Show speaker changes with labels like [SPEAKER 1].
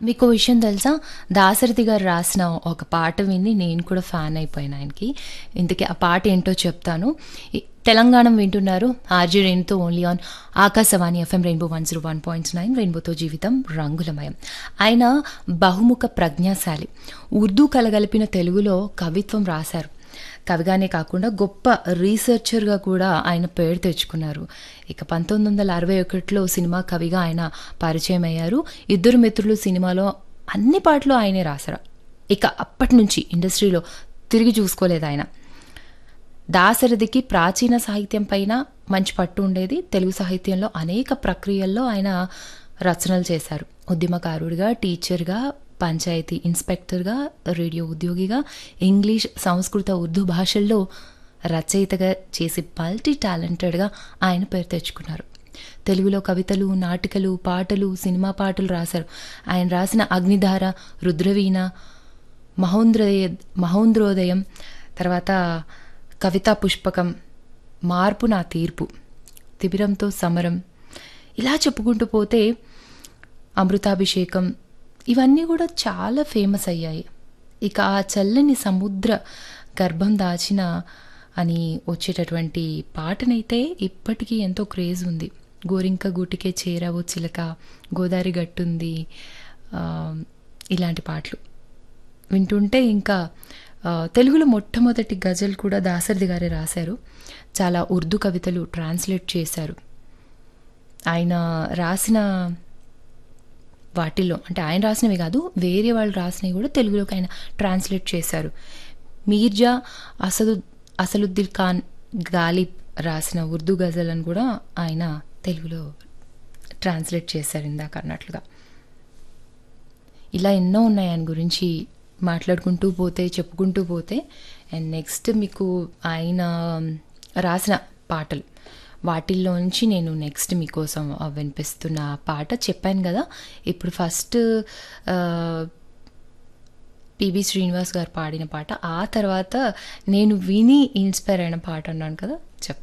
[SPEAKER 1] మీకు ఓ విషయం తెలుసా దాశరథి గారు రాసిన ఒక పాట విని నేను కూడా ఫ్యాన్ అయిపోయాను ఆయనకి ఇంతకీ ఆ పాట ఏంటో చెప్తాను ఈ- తెలంగాణ వింటున్నారు ఆర్జీ రెయిన్తో only on Akashvani FM rainbow one zero one point nine రెయిన్బోతో జీవితం రంగులమయం ఆయన బహుముఖ ప్రజ్ఞాశాలి ఉర్దూ కలగలిపిన తెలుగులో కవిత్వం రాశారు కవిగానే కాకుండా గొప్ప రీసెర్చర్గా కూడా ఆయన పేరు తెచ్చుకున్నారు ఇక పంతొమ్మిది వందల అరవై ఒకటిలో సినిమా కవిగా ఆయన పరిచయం అయ్యారు ఇద్దరు మిత్రులు సినిమాలో అన్ని పాటలు ఆయనే రాశారు ఇక అప్పటి నుంచి ఇండస్ట్రీలో తిరిగి చూసుకోలేదు ఆయన దాశరథికి ప్రాచీన సాహిత్యం పైన మంచి పట్టు ఉండేది తెలుగు సాహిత్యంలో అనేక ప్రక్రియల్లో ఆయన రచనలు చేశారు ఉద్యమకారుడిగా టీచర్గా పంచాయతీ ఇన్స్పెక్టర్గా రేడియో ఉద్యోగిగా ఇంగ్లీష్ సంస్కృత ఉర్దూ భాషల్లో రచయితగా చేసి మల్టీ టాలెంటెడ్గా ఆయన పేరు తెచ్చుకున్నారు తెలుగులో కవితలు నాటికలు పాటలు సినిమా పాటలు రాశారు ఆయన రాసిన అగ్నిధార రుద్రవీణ మహోంద్రోదయ మహోంద్రోదయం తర్వాత కవితా పుష్పకం మార్పు నా తీర్పు తిబిరంతో సమరం ఇలా చెప్పుకుంటూ పోతే అమృతాభిషేకం ఇవన్నీ కూడా చాలా ఫేమస్ అయ్యాయి ఇక ఆ చల్లని సముద్ర గర్భం దాచిన అని వచ్చేటటువంటి పాటనైతే ఇప్పటికీ ఎంతో క్రేజ్ ఉంది గోరింక గూటికే చేరావు చిలక గోదావరి గట్టుంది ఆ, ఇలాంటి పాటలు వింటుంటే ఇంకా ఆ, తెలుగులో మొట్టమొదటి గజల్ కూడా దాసరిది గారే రాశారు చాలా ఉర్దూ కవితలు ట్రాన్స్లేట్ చేశారు ఆయన రాసిన వాటిల్లో అంటే ఆయన రాసినవి కాదు వేరే వాళ్ళు రాసినవి కూడా తెలుగులోకి ఆయన ట్రాన్స్లేట్ చేశారు మీర్జా అసదు అసలుద్దీన్ ఖాన్ గాలిబ్ రాసిన ఉర్దూ గజలను కూడా ఆయన తెలుగులో ట్రాన్స్లేట్ చేశారు ఇందాక అన్నట్లుగా ఇలా ఎన్నో ఉన్నాయి ఆయన గురించి మాట్లాడుకుంటూ పోతే చెప్పుకుంటూ పోతే అండ్ నెక్స్ట్ మీకు ఆయన రాసిన పాటలు వాటిల్లో నుంచి నేను నెక్స్ట్ మీకోసం ఆ వినిపిస్తున్న పాట చెప్పాను కదా ఇప్పుడు ఫస్ట్ పిబి శ్రీనివాస్ గారు పాడిన పాట ఆ తర్వాత నేను విని ఇన్స్పైర్ అయిన పాట అన్నాను కదా